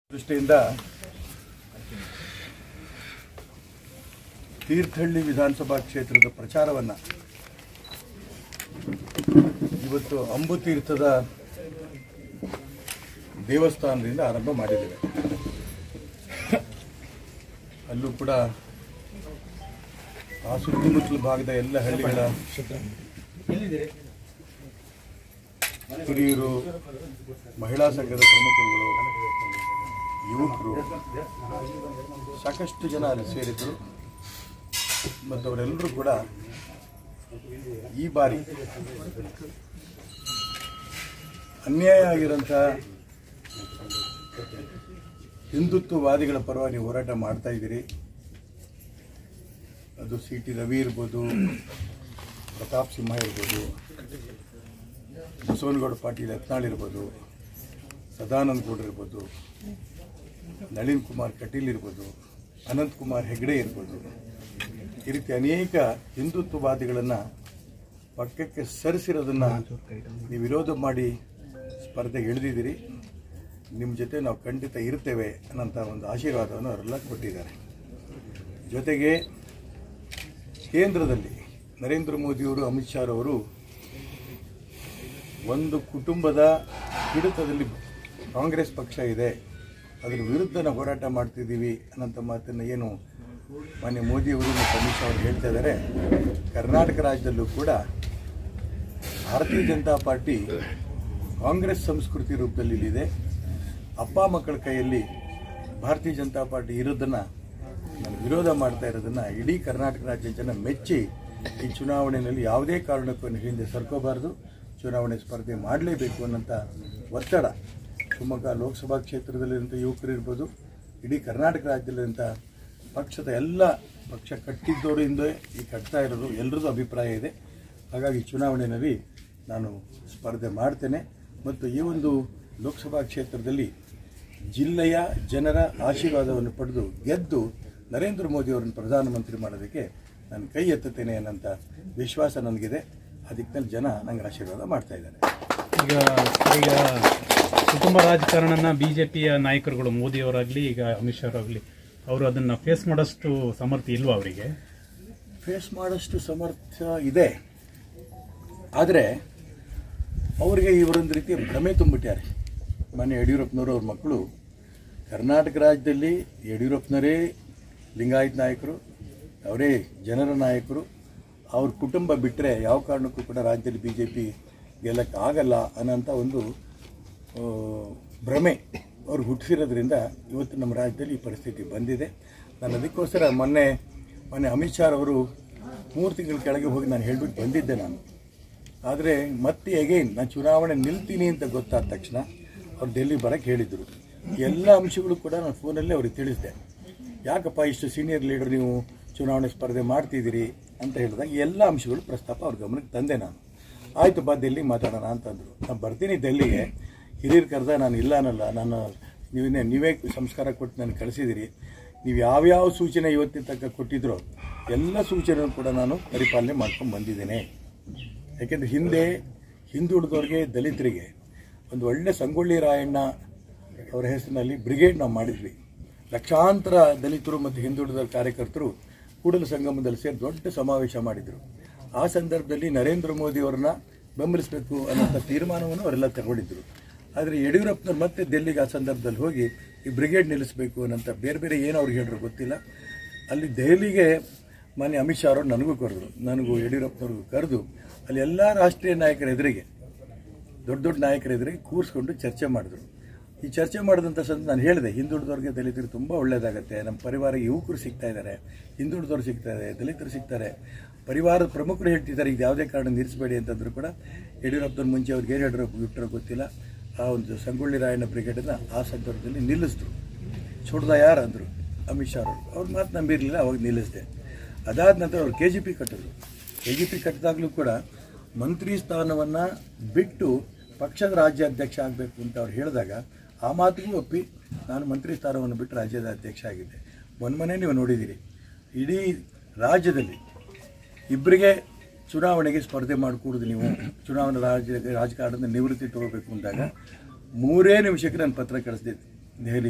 ದೃಷ್ಟಿಯಿಂದ ತೀರ್ಥಹಳ್ಳಿ ವಿಧಾನಸಭಾ ಕ್ಷೇತ್ರದ ಪ್ರಚಾರವನ್ನು ಇವತ್ತು ಅಂಬುತೀರ್ಥದ ದೇವಸ್ಥಾನದಿಂದ ಆರಂಭ ಮಾಡಿದ್ದೇವೆ ಅಲ್ಲೂ ಕೂಡ ಆ ಸುತ್ತಮುತ್ತಲ ಭಾಗದ ಎಲ್ಲ ಹಳ್ಳಿಗಳ ಹಿರಿಯರು ಮಹಿಳಾ ಸಂಘದ ಪ್ರಮುಖರುಗಳು ಯುವಕರು ಸಾಕಷ್ಟು ಜನ ಅಲ್ಲಿ ಸೇರಿದ್ರು ಮತ್ತು ಅವರೆಲ್ಲರೂ ಕೂಡ ಈ ಬಾರಿ ಅನ್ಯಾಯ ಆಗಿರೋಂಥ ಹಿಂದುತ್ವವಾದಿಗಳ ಪರವಾಗಿ ನೀವು ಹೋರಾಟ ಮಾಡ್ತಾ ಇದ್ದೀರಿ ಅದು ಸಿ ಟಿ ರವಿ ಇರ್ಬೋದು ಪ್ರತಾಪ್ ಸಿಂಹ ಇರ್ಬೋದು ಬಸವನಗೌಡ ಪಾಟೀಲ್ ಯತ್ನಾಳ್ ಇರ್ಬೋದು ಸದಾನಂದ ಗೌಡ್ರು ಇರ್ಬೋದು ನಳಿನ್ ಕುಮಾರ್ ಕಟೀಲ್ ಇರ್ಬೋದು ಅನಂತ್ ಕುಮಾರ್ ಹೆಗಡೆ ಇರ್ಬೋದು ಈ ರೀತಿ ಅನೇಕ ಹಿಂದುತ್ವವಾದಿಗಳನ್ನು ಪಕ್ಕಕ್ಕೆ ಸರಿಸಿರೋದನ್ನು ನೀವು ವಿರೋಧ ಮಾಡಿ ಸ್ಪರ್ಧೆಗೆ ಇಳಿದಿದ್ದೀರಿ ನಿಮ್ಮ ಜೊತೆ ನಾವು ಖಂಡಿತ ಇರ್ತೇವೆ ಅನ್ನೋಂಥ ಒಂದು ಆಶೀರ್ವಾದವನ್ನು ಅವರೆಲ್ಲ ಕೊಟ್ಟಿದ್ದಾರೆ ಜೊತೆಗೆ ಕೇಂದ್ರದಲ್ಲಿ ನರೇಂದ್ರ ಮೋದಿಯವರು ಅಮಿತ್ ಶಾ ಅವರು ಒಂದು ಕುಟುಂಬದ ಹಿಡಿತದಲ್ಲಿ ಕಾಂಗ್ರೆಸ್ ಪಕ್ಷ ಇದೆ ಅದರ ವಿರುದ್ಧ ನಾವು ಹೋರಾಟ ಮಾಡ್ತಿದ್ದೀವಿ ಅನ್ನೋಂಥ ಮಾತನ್ನು ಏನು ಮಾನ್ಯ ಮೋದಿಯವರು ಮತ್ತು ಅಮಿತ್ ಶಾ ಅವರು ಹೇಳ್ತಾ ಇದ್ದಾರೆ ಕರ್ನಾಟಕ ರಾಜ್ಯದಲ್ಲೂ ಕೂಡ ಭಾರತೀಯ ಜನತಾ ಪಾರ್ಟಿ ಕಾಂಗ್ರೆಸ್ ಸಂಸ್ಕೃತಿ ರೂಪದಲ್ಲಿ ಇಲ್ಲಿದೆ ಅಪ್ಪ ಮಕ್ಕಳ ಕೈಯಲ್ಲಿ ಭಾರತೀಯ ಜನತಾ ಪಾರ್ಟಿ ಇರೋದನ್ನು ನಾನು ವಿರೋಧ ಮಾಡ್ತಾ ಇರೋದನ್ನು ಇಡೀ ಕರ್ನಾಟಕ ರಾಜ್ಯ ಜನ ಮೆಚ್ಚಿ ಈ ಚುನಾವಣೆಯಲ್ಲಿ ಯಾವುದೇ ಕಾರಣಕ್ಕೂ ಹಿಂದೆ ಸರ್ಕೋಬಾರ್ದು ಚುನಾವಣೆ ಸ್ಪರ್ಧೆ ಮಾಡಲೇಬೇಕು ಅನ್ನೋಂಥ ಒತ್ತಡ ಶಿವಮೊಗ್ಗ ಲೋಕಸಭಾ ಕ್ಷೇತ್ರದಲ್ಲಿರುವಂಥ ಯುವಕರು ಇರ್ಬೋದು ಇಡೀ ಕರ್ನಾಟಕ ರಾಜ್ಯದಲ್ಲಿರುವಂಥ ಪಕ್ಷದ ಎಲ್ಲ ಪಕ್ಷ ಕಟ್ಟಿದ್ದವರು ಹಿಂದೆ ಈ ಕಟ್ತಾ ಇರೋದು ಎಲ್ಲರದ್ದು ಅಭಿಪ್ರಾಯ ಇದೆ ಹಾಗಾಗಿ ಚುನಾವಣೆಯಲ್ಲಿ ನಾನು ಸ್ಪರ್ಧೆ ಮಾಡ್ತೇನೆ ಮತ್ತು ಈ ಒಂದು ಲೋಕಸಭಾ ಕ್ಷೇತ್ರದಲ್ಲಿ ಜಿಲ್ಲೆಯ ಜನರ ಆಶೀರ್ವಾದವನ್ನು ಪಡೆದು ಗೆದ್ದು ನರೇಂದ್ರ ಮೋದಿ ಅವರನ್ನು ಪ್ರಧಾನಮಂತ್ರಿ ಮಾಡೋದಕ್ಕೆ ನಾನು ಕೈ ಎತ್ತುತ್ತೇನೆ ಅನ್ನೋಂಥ ವಿಶ್ವಾಸ ನನಗಿದೆ ಆ ದಿಕ್ಕಿನಲ್ಲಿ ಜನ ನಂಗೆ ಆಶೀರ್ವಾದ ಮಾಡ್ತಾ ಇದ್ದಾರೆ ಈಗ ಈಗ ಕುಟುಂಬ ರಾಜಕಾರಣನ ಬಿಜೆಪಿಯ ನಾಯಕರುಗಳು ಮೋದಿಯವರಾಗಲಿ ಈಗ ಅಮಿತ್ ಶಾ ಅವರಾಗಲಿ ಅವರು ಅದನ್ನ ಫೇಸ್ ಮಾಡೋಷ್ಟು ಸಮರ್ಥಿ ಇಲ್ವಾ ಅವರಿಗೆ ಫೇಸ್ ಮಾಡೋಷ್ಟು ಸಮರ್ಥ ಇದೆ ಆದರೆ ಅವರಿಗೆ ಇವರೊಂದು ರೀತಿಯ ಭ್ರಮೆ ತುಂಬಿಟ್ಟಾರೆ ಮೊನ್ನೆ ಯಡಿಯೂರಪ್ಪನವರು ಅವ್ರ ಮಕ್ಕಳು ಕರ್ನಾಟಕ ರಾಜ್ಯದಲ್ಲಿ ಯಡಿಯೂರಪ್ಪನವರೇ ಲಿಂಗಾಯತ್ ನಾಯಕರು ಅವರೇ ಜನರ ನಾಯಕರು ಅವ್ರ ಕುಟುಂಬ ಬಿಟ್ಟರೆ ಯಾವ ಕಾರಣಕ್ಕೂ ಕೂಡ ರಾಜ್ಯದಲ್ಲಿ ಬಿ ಜೆ ಪಿ ಗೆಲ್ಲಕ್ಕೆ ಆಗಲ್ಲ ಅನ್ನೋಂಥ ಒಂದು ಆ, ಭ್ರಮೆ ಅವ್ರು ಹುಟ್ಟಿಸಿರೋದ್ರಿಂದ ಇವತ್ತು ನಮ್ಮ ರಾಜ್ಯದಲ್ಲಿ ಈ ಪರಿಸ್ಥಿತಿ ಬಂದಿದೆ ನಾನು ಅದಕ್ಕೋಸ್ಕರ ಮೊನ್ನೆ ಮೊನ್ನೆ ಅಮಿತ್ ಶಾ ಅವರು ಮೂರು ತಿಂಗಳ ಕೆಳಗೆ ಹೋಗಿ ನಾನು ಹೇಳ್ಬಿಟ್ಟು ಬಂದಿದ್ದೆ ನಾನು ಆದರೆ ಮತ್ತೆ ಅಗೈನ್ ನಾನು ಚುನಾವಣೆ ನಿಲ್ತೀನಿ ಅಂತ ಗೊತ್ತಾದ ತಕ್ಷಣ ಅವ್ರು ಡೆಲ್ಲಿ ಬರೋಕ್ಕೆ ಹೇಳಿದರು ಎಲ್ಲ ಅಂಶಗಳು ಕೂಡ ನಾನು ಫೋನಲ್ಲೇ ಅವ್ರಿಗೆ ತಿಳಿಸಿದೆ ಯಾಕಪ್ಪ ಇಷ್ಟು ಸೀನಿಯರ್ ಲೀಡರ್ ನೀವು ಚುನಾವಣೆ ಸ್ಪರ್ಧೆ ಮಾಡ್ತಿದ್ದೀರಿ ಅಂತ ಹೇಳಿದಾಗ ಎಲ್ಲ ಅಂಶಗಳು ಪ್ರಸ್ತಾಪ ಅವ್ರ ಗಮನಕ್ಕೆ ತಂದೆ ನಾನು ಆಯಿತು ಬಾ ಡೆಲ್ಲಿಗೆ ಮಾತಾಡೋಣ ಅಂತಂದರು ನಾನು ಬರ್ತೀನಿ ಡೆಲ್ಲಿಗೆ ಹಿರಿಯರು ಕರೆದ ನಾನು ಇಲ್ಲ ಅನ್ನಲ್ಲ ನಾನು ನೀವೇ ನೀವೇ ಸಂಸ್ಕಾರ ಕೊಟ್ಟು ನಾನು ಕಳಿಸಿದಿರಿ ನೀವು ಯಾವ್ಯಾವ ಸೂಚನೆ ಇವತ್ತಿನ ತನಕ ಕೊಟ್ಟಿದ್ರೋ ಎಲ್ಲ ಸೂಚನೆ ಕೂಡ ನಾನು ಪರಿಪಾಲನೆ ಮಾಡ್ಕೊಂಡು ಬಂದಿದ್ದೇನೆ ಯಾಕೆಂದರೆ ಹಿಂದೆ ಹಿಂದುಳಿದವ್ರಿಗೆ ದಲಿತರಿಗೆ ಒಂದು ಒಳ್ಳೆ ಸಂಗೊಳ್ಳಿ ರಾಯಣ್ಣ ಅವರ ಹೆಸರಿನಲ್ಲಿ ಬ್ರಿಗೇಡ್ ನಾವು ಮಾಡಿದ್ವಿ ಲಕ್ಷಾಂತರ ದಲಿತರು ಮತ್ತು ಹಿಂದುಳಿದ ಕಾರ್ಯಕರ್ತರು ಕೂಡಲ ಸಂಗಮದಲ್ಲಿ ಸೇರಿ ದೊಡ್ಡ ಸಮಾವೇಶ ಮಾಡಿದರು ಆ ಸಂದರ್ಭದಲ್ಲಿ ನರೇಂದ್ರ ಮೋದಿ ಅವರನ್ನ ಬೆಂಬಲಿಸಬೇಕು ಅನ್ನೋಂಥ ತೀರ್ಮಾನವನ್ನು ಅವರೆಲ್ಲ ತಗೊಂಡಿದ್ದರು ಆದರೆ ಯಡಿಯೂರಪ್ಪನವ್ರು ಮತ್ತೆ ಡೆಲ್ಲಿಗೆ ಆ ಸಂದರ್ಭದಲ್ಲಿ ಹೋಗಿ ಈ ಬ್ರಿಗೇಡ್ ನಿಲ್ಲಿಸಬೇಕು ಅನ್ನೋಂಥ ಬೇರೆ ಬೇರೆ ಏನು ಅವ್ರಿಗೆ ಹೇಳಿದ್ರು ಗೊತ್ತಿಲ್ಲ ಅಲ್ಲಿ ದೆಹಲಿಗೆ ಮಾನ್ಯ ಅಮಿತ್ ಶಾ ಅವರು ನನಗೂ ಕರೆದ್ರು ನನಗೂ ಯಡಿಯೂರಪ್ಪನವ್ರಿಗೂ ಕರೆದು ಅಲ್ಲಿ ಎಲ್ಲ ರಾಷ್ಟ್ರೀಯ ನಾಯಕರ ಎದುರಿಗೆ ದೊಡ್ಡ ದೊಡ್ಡ ನಾಯಕರ ಎದುರಿಗೆ ಕೂರಿಸ್ಕೊಂಡು ಚರ್ಚೆ ಮಾಡಿದ್ರು ಈ ಚರ್ಚೆ ಮಾಡಿದಂಥ ಸಂದ ನಾನು ಹೇಳಿದೆ ಹಿಂದುಳಿದವ್ರಿಗೆ ದಲಿತರು ತುಂಬ ಒಳ್ಳೆಯದಾಗುತ್ತೆ ನಮ್ಮ ಪರಿವಾರ ಯುವಕರು ಸಿಗ್ತಾ ಇದ್ದಾರೆ ಹಿಂದುಳಿದವ್ರು ಸಿಗ್ತಾರೆ ದಲಿತರು ಸಿಗ್ತಾರೆ ಪರಿವಾರದ ಪ್ರಮುಖರು ಹೇಳ್ತಿದ್ದಾರೆ ಇದು ಯಾವುದೇ ಕಾರಣ ನಿಲ್ಲಿಸಬೇಡಿ ಅಂತಂದ್ರು ಕೂಡ ಯಡಿಯೂರಪ್ಪನ ಮುಂಚೆ ಅವ್ರಿಗೆ ಏನು ಹೇಳಿರೋ ಬಿಟ್ಟರೋ ಗೊತ್ತಿಲ್ಲ ಆ ಒಂದು ಸಂಗೊಳ್ಳಿ ರಾಯಣ್ಣ ಬ್ರಿಗೇಡನ್ನು ಆ ಸಂದರ್ಭದಲ್ಲಿ ನಿಲ್ಲಿಸಿದ್ರು ಸುಡ್ದ ಯಾರು ಅಂದರು ಅಮಿತ್ ಶಾ ಅವರು ಅವ್ರ ಮಾತು ನಂಬಿರಲಿಲ್ಲ ಅವಾಗ ನಿಲ್ಲಿಸಿದೆ ಅದಾದ ನಂತರ ಅವ್ರು ಕೆ ಜಿ ಪಿ ಕಟ್ಟಿದ್ರು ಕೆ ಜಿ ಪಿ ಕಟ್ಟಿದಾಗಲೂ ಕೂಡ ಮಂತ್ರಿ ಸ್ಥಾನವನ್ನು ಬಿಟ್ಟು ಪಕ್ಷದ ರಾಜ್ಯಾಧ್ಯಕ್ಷ ಆಗಬೇಕು ಅಂತ ಅವ್ರು ಹೇಳಿದಾಗ ಆ ಮಾತಿಗೂ ಒಪ್ಪಿ ನಾನು ಮಂತ್ರಿ ಸ್ಥಾನವನ್ನು ಬಿಟ್ಟು ರಾಜ್ಯದ ಅಧ್ಯಕ್ಷ ಆಗಿದ್ದೆ ಮೊನ್ನೆ ನೀವು ನೋಡಿದ್ದೀರಿ ಇಡೀ ರಾಜ್ಯದಲ್ಲಿ ಇಬ್ಬರಿಗೆ ಚುನಾವಣೆಗೆ ಸ್ಪರ್ಧೆ ಮಾಡಿಕೊಡುದು ನೀವು ಚುನಾವಣಾ ರಾಜ್ಯ ರಾಜಕಾರಣದ ನಿವೃತ್ತಿ ತಗೋಬೇಕು ಅಂದಾಗ ಮೂರೇ ನಿಮಿಷಕ್ಕೆ ನಾನು ಪತ್ರ ಕಳಿಸ್ದೆ ದೆಹಲಿಗೆ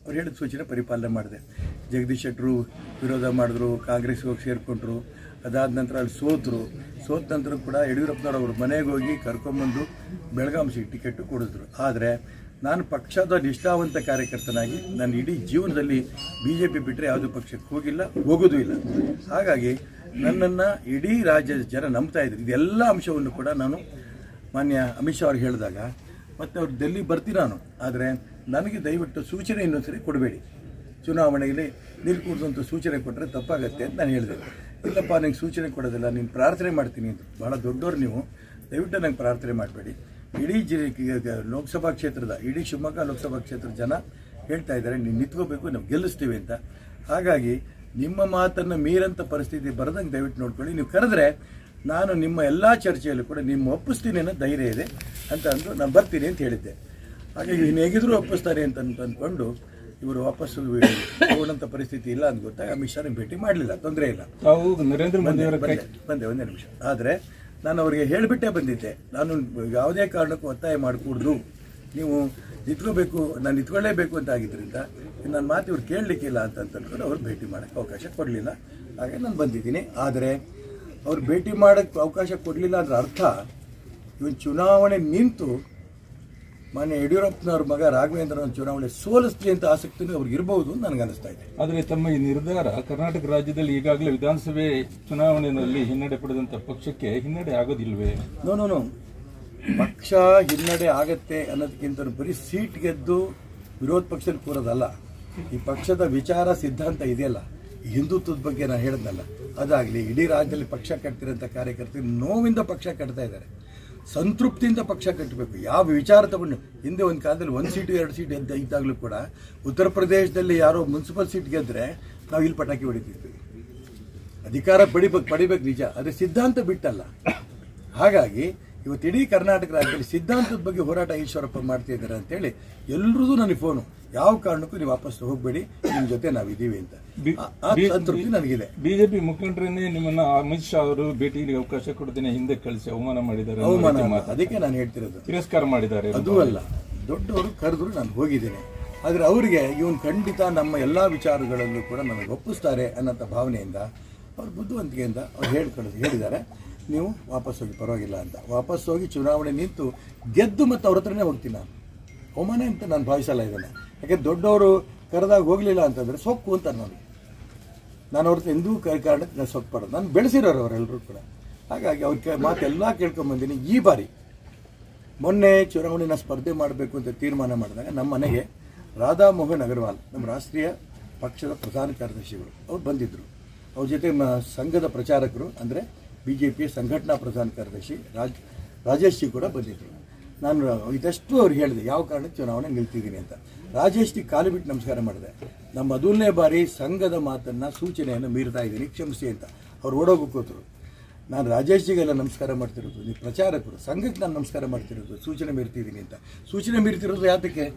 ಅವ್ರು ಹೇಳಿದ ಸೂಚನೆ ಪರಿಪಾಲನೆ ಮಾಡಿದೆ ಜಗದೀಶ್ ಶೆಟ್ಟರು ವಿರೋಧ ಮಾಡಿದ್ರು ಕಾಂಗ್ರೆಸ್ಗೆ ಹೋಗಿ ಸೇರಿಕೊಂಡ್ರು ಅದಾದ ನಂತರ ಅಲ್ಲಿ ಸೋತರು ಸೋತ ನಂತರ ಕೂಡ ಯಡಿಯೂರಪ್ಪನವ್ರು ಅವ್ರ ಮನೆಗೆ ಹೋಗಿ ಕರ್ಕೊಂಬಂದು ಬೆಳಗಾಂ ಸೀಟ್ ಟಿಕೆಟ್ ಕೊಡಿದ್ರು ಆದರೆ ನಾನು ಪಕ್ಷದ ನಿಷ್ಠಾವಂತ ಕಾರ್ಯಕರ್ತನಾಗಿ ನಾನು ಇಡೀ ಜೀವನದಲ್ಲಿ ಬಿ ಜೆ ಪಿ ಬಿಟ್ಟರೆ ಯಾವುದೇ ಪಕ್ಷಕ್ಕೆ ಹೋಗಿಲ್ಲ ಹೋಗೋದೂ ಇಲ್ಲ ಹಾಗಾಗಿ ನನ್ನನ್ನು ಇಡೀ ರಾಜ್ಯದ ಜನ ನಂಬ್ತಾ ಇದ್ರು ಇದೆಲ್ಲ ಅಂಶವನ್ನು ಕೂಡ ನಾನು ಮಾನ್ಯ ಅಮಿತ್ ಶಾ ಅವ್ರಿಗೆ ಹೇಳಿದಾಗ ಮತ್ತು ಅವ್ರು ಡೆಲ್ಲಿ ಬರ್ತೀನಿ ನಾನು ಆದರೆ ನನಗೆ ದಯವಿಟ್ಟು ಸೂಚನೆ ಇನ್ನೊಂದ್ಸರಿ ಕೊಡಬೇಡಿ ಚುನಾವಣೆಯಲ್ಲಿ ನಿಲ್ಕೂಡ್ಸಂತ ಸೂಚನೆ ಕೊಟ್ಟರೆ ತಪ್ಪಾಗತ್ತೆ ಅಂತ ನಾನು ಹೇಳಿದೆ ಇಲ್ಲಪ್ಪ ನಂಗೆ ಸೂಚನೆ ಕೊಡೋದಿಲ್ಲ ನೀನು ಪ್ರಾರ್ಥನೆ ಮಾಡ್ತೀನಿ ಅಂತ ಭಾಳ ದೊಡ್ಡವ್ರು ನೀವು ದಯವಿಟ್ಟು ನಂಗೆ ಪ್ರಾರ್ಥನೆ ಮಾಡಬೇಡಿ ಇಡೀ ಜಿ ಲೋಕಸಭಾ ಕ್ಷೇತ್ರದ ಇಡೀ ಶಿವಮೊಗ್ಗ ಲೋಕಸಭಾ ಕ್ಷೇತ್ರದ ಜನ ಹೇಳ್ತಾ ಇದ್ದಾರೆ ನೀವು ನಿಂತ್ಕೋಬೇಕು ನಾವು ಗೆಲ್ಲಿಸ್ತೀವಿ ಅಂತ ಹಾಗಾಗಿ ನಿಮ್ಮ ಮಾತನ್ನು ಮೀರಂತ ಪರಿಸ್ಥಿತಿ ಬರದಂಗೆ ದಯವಿಟ್ಟು ನೋಡ್ಕೊಳ್ಳಿ ನೀವು ಕರೆದ್ರೆ ನಾನು ನಿಮ್ಮ ಎಲ್ಲ ಚರ್ಚೆಯಲ್ಲೂ ಕೂಡ ನಿಮ್ಮ ಒಪ್ಪಿಸ್ತೀನಿ ಅನ್ನೋ ಧೈರ್ಯ ಇದೆ ಅಂತ ಅಂದು ನಾನು ಬರ್ತೀನಿ ಅಂತ ಹೇಳಿದ್ದೆ ಹಾಗಾಗಿ ಇನ್ನು ಹೇಗಿದ್ರು ಒಪ್ಪಿಸ್ತಾರೆ ಅಂತ ಅನ್ಕ- ಅಂದ್ಕೊಂಡು ಇವರು ವಾಪಸ್ಸು ಹೋಗೋಣಂಥ ಪರಿಸ್ಥಿತಿ ಇಲ್ಲ ಅಂತ ಗೊತ್ತಾಗ ಅಮಿತ್ ಶಾ ಭೇಟಿ ಮಾಡಲಿಲ್ಲ ತೊಂದರೆ ಇಲ್ಲ ತಾವು ನರೇಂದ್ರ ಮೋದಿ ಅವರ ಕೈ ಬಂದೆ ಬಂದೆ ಒಂದೇ ನಿಮಿಷ ಆದರೆ ನಾನು ಅವರಿಗೆ ಹೇಳಿಬಿಟ್ಟೇ ಬಂದಿದ್ದೆ ನಾನು ಯಾವುದೇ ಕಾರಣಕ್ಕೂ ಒತ್ತಾಯ ಮಾಡಕೂಡ್ದು ನೀವು ನಿಂತ್ಕೋಬೇಕು ನಾನು ನಿಂತ್ಕೊಳ್ಳೇಬೇಕು ಅಂತ ಆಗಿದ್ದರಿಂದ ನನ್ನ ಮಾತು ಇವ್ರು ಕೇಳಲಿಕ್ಕಿಲ್ಲ ಅಂತ ಅಂತ ಅನ್ಕೊಂಡು ಅವ್ರು ಭೇಟಿ ಮಾಡೋಕ್ಕೆ ಅವಕಾಶ ಕೊಡಲಿಲ್ಲ ಹಾಗೆ ನಾನು ಬಂದಿದ್ದೀನಿ ಆದರೆ ಅವ್ರು ಭೇಟಿ ಮಾಡೋಕ್ಕೆ ಅವಕಾಶ ಕೊಡಲಿಲ್ಲ ಅದರ ಅರ್ಥ ಇವನ್ ಚುನಾವಣೆ ನಿಂತು ಮಾನ್ಯ ಯಡಿಯೂರಪ್ಪನವ್ರ ಮಗ ರಾಘವೇಂದ್ರನ ಚುನಾವಣೆ ಸೋಲಿಸ್ಲಿ ಅಂತ ಆಸಕ್ತಿನೂ ಅವ್ರಿಗೆ ಇರಬಹುದು ಅಂತ ನನಗೆ ಅನಿಸ್ತಾ ಇದೆ ಆದರೆ ತಮ್ಮ ಈ ನಿರ್ಧಾರ ಕರ್ನಾಟಕ ರಾಜ್ಯದಲ್ಲಿ ಈಗಾಗಲೇ ವಿಧಾನಸಭೆ ಚುನಾವಣೆಯಲ್ಲಿ ಹಿನ್ನಡೆ ಪಡೆದಂತ ಪಕ್ಷಕ್ಕೆ ಹಿನ್ನಡೆ ಆಗೋದಿಲ್ವೇ ನೋ ನೋ ನೋ ಪಕ್ಷ ಹಿನ್ನಡೆ ಆಗತ್ತೆ ಅನ್ನೋದಕ್ಕಿಂತ ಬರೀ ಸೀಟ್ ಗೆದ್ದು ವಿರೋಧ ಪಕ್ಷದಲ್ಲಿ ಕೂರೋದಲ್ಲ ಈ ಪಕ್ಷದ ವಿಚಾರ ಸಿದ್ಧಾಂತ ಇದೆಯಲ್ಲ ಈ ಹಿಂದುತ್ವದ ಬಗ್ಗೆ ನಾನು ಹೇಳಿದ್ನಲ್ಲ ಅದಾಗಲಿ ಇಡೀ ರಾಜ್ಯದಲ್ಲಿ ಪಕ್ಷ ಕಟ್ತಿರೋಂಥ ಕಾರ್ಯಕರ್ತರು ನೋವಿಂದ ಪಕ್ಷ ಕಟ್ತಾ ಇದ್ದಾರೆ ಸಂತೃಪ್ತಿಯಿಂದ ಪಕ್ಷ ಕಟ್ಟಬೇಕು ಯಾವ ವಿಚಾರ ತಗೊಂಡು ಹಿಂದೆ ಒಂದು ಕಾಲದಲ್ಲಿ ಒಂದು ಸೀಟು ಎರಡು ಸೀಟ್ ಎದ್ದ ಇದ್ದಾಗಲೂ ಕೂಡ ಉತ್ತರ ಪ್ರದೇಶದಲ್ಲಿ ಯಾರೋ ಮುನ್ಸಿಪಲ್ ಸೀಟ್ ಗೆದ್ರೆ ನಾವು ಇಲ್ಲಿ ಪಟಾಕಿ ಹೊಡಿತಿದ್ವಿ ಅಧಿಕಾರ ಪಡಿಬೇಕು ಪಡಿಬೇಕು ನಿಜ ಆದರೆ ಸಿದ್ಧಾಂತ ಬಿಟ್ಟಲ್ಲ ಹಾಗಾಗಿ ಇವತ್ತು ಇಡೀ ಕರ್ನಾಟಕ ರಾಜ್ಯದಲ್ಲಿ ಸಿದ್ಧಾಂತದ ಬಗ್ಗೆ ಹೋರಾಟ ಈಶ್ವರಪ್ಪ ಮಾಡ್ತಾ ಇದ್ದಾರೆ ಅಂತೇಳಿ ಎಲ್ರದ್ದು ನನಗೆ ಫೋನು ಯಾವ ಕಾರಣಕ್ಕೂ ನೀವು ವಾಪಸ್ ಹೋಗಬೇಡಿ ನಿಮ್ಮ ಜೊತೆ ನಾವಿದ್ದೀವಿ ಅಂತ ಬಿ- ಆ- ಆ ಸಂತೃಪ್ತಿ ನನಗಿದೆ ಬಿಜೆಪಿ ಮುಖಂಡರನ್ನೇ ನಿಮ್ಮನ್ನ ಅಮಿತ್ ಶಾ ಅವರು ಭೇಟಿಗೆ ಅವಕಾಶ ಕೊಡದೇನೆ ಹಿಂದೆ ಕಳಿಸಿ ಅವಮಾನ ಮಾಡಿದ್ದಾರೆ ಅನ್ನೋ ಅವಮಾನ ರೀತಿ ಅಲ್ಲ. ಮಾತು. ಅದಕ್ಕೆ ನಾನು ಹೇಳ್ತಿರೋದು ತಿರಸ್ಕಾರ ಮಾಡಿದ್ದಾರೆ ಅದು ಅಲ್ಲ ದೊಡ್ಡವರು ಕರೆದ್ರು ನಾನು ಹೋಗಿದ್ದೇನೆ ಆದರೆ ಅವರಿಗೆ ಇವನು ಖಂಡಿತ ನಮ್ಮ ಎಲ್ಲ ವಿಚಾರಗಳಲ್ಲೂ ಕೂಡ ನನಗೆ ಒಪ್ಪಿಸ್ತಾರೆ ಅನ್ನೋಂಥ ಭಾವನೆಯಿಂದ ಅವ್ರು ಬುದ್ಧಿವಂತಿಕೆಯಿಂದ ಅವ್ರು ಹೇಳ್ಕೊಂಡು ಹೇಳಿದ್ದಾರೆ ನೀವು ವಾಪಸ್ ಹೋಗಿ ಪರವಾಗಿಲ್ಲ ಅಂತ ವಾಪಸ್ ಹೋಗಿ ಚುನಾವಣೆ ನಿಂತು ಗೆದ್ದು ಮತ್ತು ಅವ್ರ ಹತ್ರನೇ ಹೋಗ್ತೀನಿ ನಾನು ಅವಮಾನ ಅಂತ ನಾನು ಭಾವಿಸಲ್ಲ ಇದನ್ನು ಯಾಕೆ ದೊಡ್ಡವರು ಕರೆದಾಗ ಹೋಗಲಿಲ್ಲ ಅಂತಂದರೆ ಸೊಕ್ಕು ಅಂತ ನೋಡಿ ನಾನು ಅವ್ರ ಎಂದೂ ಕ- ಕಾರಣಕ್ಕೆ ನಾನು ಸೊಕ್ಪಡೋದು ನಾನು ಬೆಳೆಸಿರೋರು ಅವರೆಲ್ಲರೂ ಕೂಡ ಹಾಗಾಗಿ ಅವ್ರ ಕೆ ಮಾತೆಲ್ಲ ಕೇಳ್ಕೊಂಬಂದಿನಿ ಈ ಬಾರಿ ಮೊನ್ನೆ ಚುನಾವಣೆನ ಸ್ಪರ್ಧೆ ಮಾಡಬೇಕು ಅಂತ ತೀರ್ಮಾನ ಮಾಡಿದಾಗ ನಮ್ಮ ಮನೆಗೆ ರಾಧಾ ಮೋಹನ್ ಅಗರ್ವಾಲ್ ನಮ್ಮ ರಾಷ್ಟ್ರೀಯ ಪಕ್ಷದ ಪ್ರಧಾನ ಕಾರ್ಯದರ್ಶಿಗಳು ಅವ್ರು ಬಂದಿದ್ದರು ಅವ್ರ ಜೊತೆ ಮ ಸಂಘದ ಪ್ರಚಾರಕರು ಅಂದರೆ ಬಿ ಜೆ ಪಿಯ ಸಂಘಟನಾ ಪ್ರಧಾನ ಕಾರ್ಯದರ್ಶಿ ರಾಜ್ ರಾಜೇಶ್ ಜಿ ಕೂಡ ಬಂದಿದ್ದರು ನಾನು ಇದಷ್ಟು ಅವ್ರಿಗೆ ಹೇಳಿದೆ ಯಾವ ಕಾರಣಕ್ಕೆ ಚುನಾವಣೆ ನಿಲ್ತಿದ್ದೀನಿ ಅಂತ ರಾಜೇಶ್ ಜಿ ಕಾಲು ಬಿಟ್ಟು ನಮಸ್ಕಾರ ಮಾಡಿದೆ ನಮ್ಮ ಮೊದಲನೇ ಬಾರಿ ಸಂಘದ ಮಾತನ್ನು ಸೂಚನೆಯನ್ನು ಮೀರ್ತಾ ಇದ್ದೀನಿ ಕ್ಷಮಿಸಿ ಅಂತ ಅವ್ರು ಓಡೋಗು ಕೂತರು ನಾನು ರಾಜೇಶ್ಜಿಗೆಲ್ಲ ನಮಸ್ಕಾರ ಮಾಡ್ತಿರೋದು ನೀವು ಪ್ರಚಾರಕರು ಸಂಘಕ್ಕೆ ನಾನು ನಮಸ್ಕಾರ ಮಾಡ್ತಿರೋದು ಸೂಚನೆ ಮೀರ್ತಿದ್ದೀನಿ ಅಂತ ಸೂಚನೆ ಮೀರ್ತಿರೋದು ಯಾತಕ್ಕೆ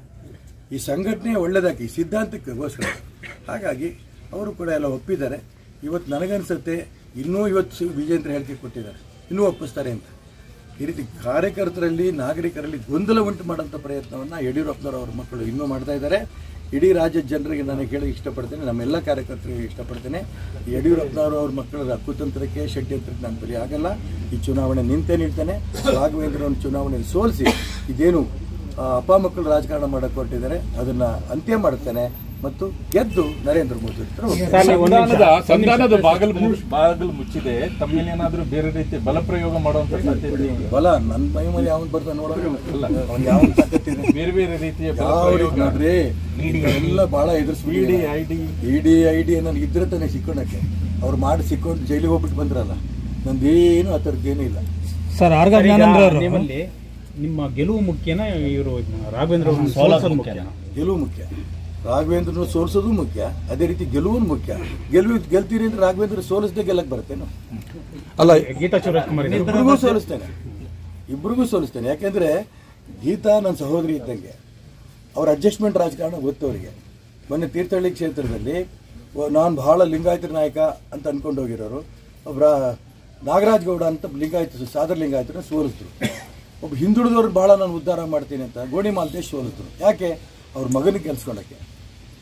ಈ ಸಂಘಟನೆ ಒಳ್ಳೆಯದಾಗಿ ಈ ಸಿದ್ಧಾಂತಕ್ಕೋಸ್ಕರ ಹಾಗಾಗಿ ಅವರು ಕೂಡ ಎಲ್ಲ ಒಪ್ಪಿದ್ದಾರೆ ಇವತ್ತು ನನಗನ್ಸುತ್ತೆ ಇನ್ನೂ ಇವತ್ತು ಸಿ- ವಿಜೇಂದ್ರ ಹೇಳಿಕೆ ಕೊಟ್ಟಿದ್ದಾರೆ ಇನ್ನೂ ಒಪ್ಪಿಸ್ತಾರೆ ಅಂತ ಈ ರೀತಿ ಕಾರ್ಯಕರ್ತರಲ್ಲಿ ನಾಗರಿಕರಲ್ಲಿ ಗೊಂದಲ ಉಂಟು ಮಾಡೋಂಥ ಪ್ರಯತ್ನವನ್ನು ಯಡಿಯೂರಪ್ಪನವರು ಅವ್ರ ಮಕ್ಕಳು ಇನ್ನೂ ಮಾಡ್ತಾ ಇದ್ದಾರೆ ಇಡೀ ರಾಜ್ಯದ ಜನರಿಗೆ ನಾನು ಹೇಳಿ ಇಷ್ಟಪಡ್ತೇನೆ ನಮ್ಮೆಲ್ಲ ಕಾರ್ಯಕರ್ತರಿಗೆ ಇಷ್ಟಪಡ್ತೇನೆ ಯಡಿಯೂರಪ್ಪನವರು ಅವ್ರ ಮಕ್ಕಳ ಕುತಂತ್ರಕ್ಕೆ ಷಡ್ಯಂತ್ರಕ್ಕೆ ನಾನು ಬಲಿ ಆಗಲ್ಲ ಈ ಚುನಾವಣೆ ನಿಂತೇ ನಿಲ್ತಾನೆ ರಾಘವೇಂದ್ರನ ಚುನಾವಣೆ ಸೋಲಿಸಿ ಇದೇನು ಆ, ಅಪ್ಪ ಮಕ್ಕಳು ರಾಜಕಾರಣ ಮಾಡಕ್ಕೆ ಹೊರಟಿದ್ದಾರೆ ಅದನ್ನ ಅಂತ್ಯ ಮಾಡುತ್ತೇನೆ ಮತ್ತು ಗೆದ್ದು ನರೇಂದ್ರ ಮೋದಿ ಹತ್ರ ಹೋಗ್ತೇನೆ. ಸಂಧಾನದ ಸಂಧಾನದ ಬಾಗಲ್ ಮು- ಬಾಗಲ್ ಮುಚ್ಚಿದೆ ತಮ್ಮೇಲೇನಾದ್ರೂ ಬೇರೆ ರೀತಿ ಬಲ ಪ್ರಯೋಗ ಮಾಡುವಂತ ಸಾಧ್ಯತೆ ಇದೆಯಾ? ಬಲ ನನ್ನ ಮೈ ಮೇಲೆ ಯಾವನ್ ಬರ್ತಾನೆ ನೋಡೋಣ ಅವ್ನು ಯಾವ ತಾಕತ್ತಿದೆ ಬೇರೆ ಬೇರೆ ರೀತಿಯ ಬಲ ಯಾವ ಪ್ರಯೋಗ ನೋಡ್ರಿ ಎಲ್ಲ ಬಹಳ ಎದುರಿಸ್ಬಿಡಿ ಐಡಿ ಇಡಿ ಐ ಡಿ ನನಗೆ ಇದ್ರೆ ತಾನೇ ಸಿಕ್ಕೋಣಕ್ಕೆ ಅವ್ರು ಮಾಡಿ ಸಿಕ್ಕೊಂಡು ಜೈಲಿಗೆ ಹೋಗ್ಬಿಟ್ಟು ಬಂದ್ರಲ್ಲ ನಂದೇನು ಆ ಥರದ್ದೇನೂ ಇಲ್ಲ ಸರ್ ಆರ್ಗ ಈಗ ಜ್ಞಾನೇಂದ್ರ ಅವರು ನಿಮ್ಮಲ್ಲಿ ನಿಮ್ಮ ಗೆಲುವು ಮುಖ್ಯನಾ ಇವರು ರಾಘವೇಂದ್ರ ಅವ್ರನ್ನ ಸೋಲಿಸೋದು ಮುಖ್ಯನಾ ಗೆಲುವು ಮುಖ್ಯ ರಾಘವೇಂದ್ರನ ಸೋಲಿಸೋದು ಮುಖ್ಯ ಅದೇ ರೀತಿ ಗೆಲುವು ಮುಖ್ಯ ಗೆಲುವು ಗೆಲ್ತೀರಿ ಅಂದ್ರೆ ರಾಘವೇಂದ್ರ ಸೋಲಿಸದೆ ಗೆಲ್ಲಕ್ಕೆ ಬರ್ತೇನೋ ಅಲ್ಲ ಗೀತಾ ಸುರೇಶ್ಕುಮಾರ್ ಇದ್ದಾರೆ. ಇಬ್ರಿಗೂ ಸೋಲಿಸ್ತೇನೆ ಇಬ್ರಿಗೂ ಸೋಲಿಸ್ತೇನೆ ಯಾಕೆಂದ್ರೆ ಗೀತಾ ನನ್ನ ಸಹೋದರಿ ಇದ್ದಂಗೆ ಅವ್ರ ಅಡ್ಜಸ್ಟ್ಮೆಂಟ್ ರಾಜಕಾರಣ ಗೊತ್ತವರಿಗೆ ಮೊನ್ನೆ ತೀರ್ಥಹಳ್ಳಿ ಕ್ಷೇತ್ರದಲ್ಲಿ ನಾನು ಬಹಳ ಲಿಂಗಾಯತರ ನಾಯಕ ಅಂತ ಅನ್ಕೊಂಡು ಹೋಗಿರೋರು ಒಬ್ಬರ ನಾಗರಾಜ್ ಗೌಡ ಅಂತ ಲಿಂಗಾಯತ ಸಾದರ ಲಿಂಗಾಯತನ ಸೋಲಿಸಿದ್ರು ಒಬ್ಬ ಹಿಂದುಳಿದವ್ರು ಭಾಳ ನಾನು ಉದ್ಧಾರ ಮಾಡ್ತೀನಿ ಅಂತ ಗೋಣಿ ಮಾಲ್ತೇಶ್ ಸೋಲಿಸಿದ್ರು ಯಾಕೆ ಅವ್ರ ಮಗನಿಗೆ ಗೆಲ್ಸ್ಕೊಳಕ್ಕೆ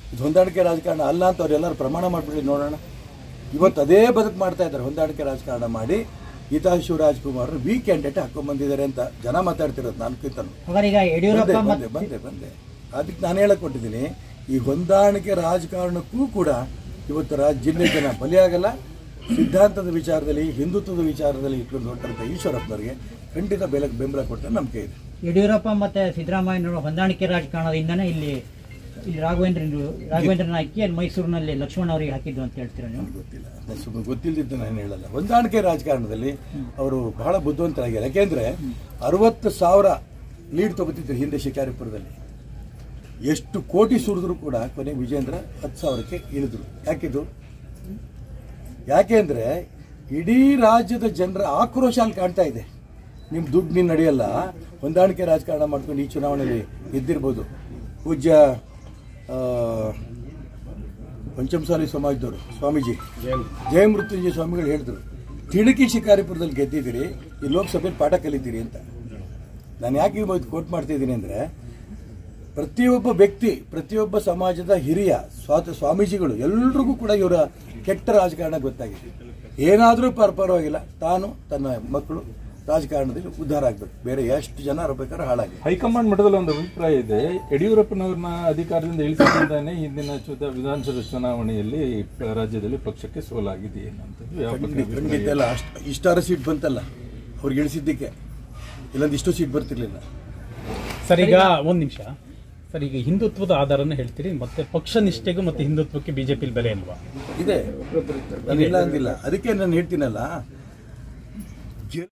ಇದು ಹೊಂದಾಣಿಕೆ ರಾಜಕಾರಣ ಅಲ್ಲ ಅಂತ ಅವರೆಲ್ಲರೂ ಪ್ರಮಾಣ ಮಾಡಿಬಿಡಿ ನೋಡೋಣ ಇವತ್ತು ಅದೇ ಬದುಕು ಮಾಡ್ತಾ ಇದ್ದಾರೆ ಹೊಂದಾಣಿಕೆ ರಾಜಕಾರಣ ಮಾಡಿ ಗೀತಾ ಶಿವರಾಜ್ಕುಮಾರ್ ವಿ ಕ್ಯಾಂಡಿಡೇಟ್ ಹಾಕೊಂಡ್ಬಂದಿದ್ದಾರೆ ಅಂತ ಜನ ಮಾತಾಡ್ತಿರೋದು ನಾನು ಕಿತ್ತನು ಹಾಗಾದ್ರೆ ಈಗ ಯಡಿಯೂರಪ್ಪ ಬಂದೆ ಮತ್ತು ಬಂದೆ ಬಂದೆ ಬಂದೆ ಅದಕ್ಕೆ ನಾನು ಹೇಳಕ್ ಕೊಟ್ಟಿದ್ದೀನಿ ಈ ಹೊಂದಾಣಿಕೆ ರಾಜಕಾರಣಕ್ಕೂ ಕೂಡ ಇವತ್ತು ರಾಜ್ ಜಿಲ್ಲೆ ಜನ ಬಲಿಯಾಗಲ್ಲ ಸಿದ್ಧಾಂತದ ವಿಚಾರದಲ್ಲಿ ಹಿಂದುತ್ವದ ವಿಚಾರದಲ್ಲಿ ಇಟ್ಕೊಂಡು ಹೊರಟಂತ ಈಶ್ವರಪ್ಪನವರಿಗೆ ಖಂಡಿತ ಬೆಲೆ ಬೆಂಬಲ ಕೊಡ್ತಾರೆ ನಂಬಿಕೆ ಇದೆ ಯಡಿಯೂರಪ್ಪ ಮತ್ತೆ ಸಿದ್ದರಾಮಯ್ಯನವರು ಹೊಂದಾಣಿಕೆ ರಾಜಕಾರಣದಿಂದನೇ ಇಲ್ಲಿ ಇಲ್ಲಿ ರಾಘವೇಂದ್ರ ರಾಘವೇಂದ್ರನ ಹಾಕಿ ಅಲ್ಲಿ ಮೈಸೂರಿನಲ್ಲಿ ಲಕ್ಷ್ಮಣ್ ಅವರಿಗೆ ಹಾಕಿದ್ದು ಅಂತ ಹೇಳ್ತೀರಾ ನೀವು ನನಗೆ ಗೊತ್ತಿಲ್ಲ ನಾನು ಸುಮ್ಮನೆ ಗೊತ್ತಿಲ್ಲದಿದ್ದು ನಾನು ಹೇಳಲ್ಲ ಹೊಂದಾಣಿಕೆ ರಾಜಕಾರಣದಲ್ಲಿ ಅವರು ಬಹಳ ಬುದ್ಧಿವಂತರಾಗಿದ್ದಾರೆ ಯಾಕೆಂದ್ರೆ ಅರವತ್ತು ಸಾವಿರ ಲೀಡ್ ತಗೋತಿದ್ರು ಹಿಂದೆ ಶಿಕಾರಿಪುರದಲ್ಲಿ ಎಷ್ಟು ಕೋಟಿ ಸುರಿದ್ರು ಕೂಡ ಕೊನೆಗೆ ವಿಜೇಂದ್ರ ಹತ್ತು ಸಾವಿರಕ್ಕೆ ಇಳಿದ್ರು ಯಾಕಿದು ಯಾಕೆಂದ್ರೆ ಇಡೀ ರಾಜ್ಯದ ಜನರ ಆಕ್ರೋಶ ಅಲ್ಲಿ ಕಾಣ್ತಾ ಇದೆ ನಿಮ್ಮ ದುಡ್ಡು ನೀನು ನಡೆಯಲ್ಲ ಹೊಂದಾಣಿಕೆ ರಾಜಕಾರಣ ಮಾಡ್ಕೊಂಡು ಈ ಚುನಾವಣೆಯಲ್ಲಿ ಗೆದ್ದಿರ್ಬೋದು ಪೂಜ್ಯ ಆ, ಪಂಚಮಸಾಲಿ ಸಮಾಜದವರು ಸ್ವಾಮೀಜಿ ಜಯಮೃತ್ಯುಂಜಯ ಸ್ವಾಮಿಗಳು ಹೇಳಿದ್ರು ತಿಣಕಿ ಶಿಕಾರಿಪುರದಲ್ಲಿ ಗೆದ್ದಿದ್ದೀರಿ ಈ ಲೋಕಸಭೆಯಲ್ಲಿ ಪಾಠ ಕಲಿತೀರಿ ಅಂತ ನಾನು ಯಾಕೆ ಇವತ್ತು ಕೋಟ್ ಮಾಡ್ತಿದ್ದೀನಿ ಅಂದರೆ ಪ್ರತಿಯೊಬ್ಬ ವ್ಯಕ್ತಿ ಪ್ರತಿಯೊಬ್ಬ ಸಮಾಜದ ಹಿರಿಯ ಸ್ವಾತ ಸ್ವಾಮೀಜಿಗಳು ಎಲ್ರಿಗೂ ಕೂಡ ಇವರ ಕೆಟ್ಟ ರಾಜಕಾರಣ ಗೊತ್ತಾಗಿದೆ ಏನಾದರೂ ಪರ ಪರವಾಗಿಲ್ಲ ತಾನು ತನ್ನ ಮಕ್ಕಳು ರಾಜಕಾರಣದಲ್ಲಿ ಉದ್ಧಾರ ಆಗಬೇಕು ಬೇರೆ ಎಷ್ಟು ಜನ ಇರಬೇಕಾದ್ರೆ ಹಾಳಾಗಿ ಹೈಕಮಾಂಡ್ ಮಟ್ಟದಲ್ಲಿ ಒಂದು ಅಭಿಪ್ರಾಯ ಇದೆ ಯಡಿಯೂರಪ್ಪನವ್ರನ್ನ ಅಧಿಕಾರದಿಂದ ಇಳಿಸಿದ್ದಾನೆ ಹಿಂದಿನ ಚುನಾ- ವಿಧಾನಸಭೆ ಚುನಾವಣೆಯಲ್ಲಿ ಪ- ರಾಜ್ಯದಲ್ಲಿ ಪಕ್ಷಕ್ಕೆ ಸೋಲಾಗಿದೆ ಅನ್ನೋಂಥದ್ದು ವ್ಯಾಪಕ ಖಂಡಿತ ಖಂಡಿತ ಎಲ್ಲ ಅಷ್ಟು ಇಷ್ಟಾರ ಸೀಟ್ ಬಂತಲ್ಲ ಅವ್ರಿಗೆ ಇಳಿಸಿದ್ದಕ್ಕೆ ಇಲ್ಲೊಂದು ಇಷ್ಟು ಸೀಟ್ ಬರ್ತಿರ್ಲಿಲ್ಲ ಸರ್ ಈಗ ಒಂದ್ ನಿಮಿಷ ಸರ್ ಈಗ ಹಿಂದುತ್ವದ ಆಧಾರನ ಹೇಳ್ತೀರಿ ಮತ್ತೆ ಪಕ್ಷ ನಿಷ್ಠೆಗೂ ಮತ್ತೆ ಹಿಂದುತ್ವಕ್ಕೆ ಬಿಜೆಪಿ ಬೆಲೆ ಇಲ್ವಾ ಇದೆ ನಾನು ಇಲ್ಲ ಅಂದಿಲ್ಲ ಅದಕ್ಕೆ ನಾನು ಹೇಳ್ತೀನಲ್ಲ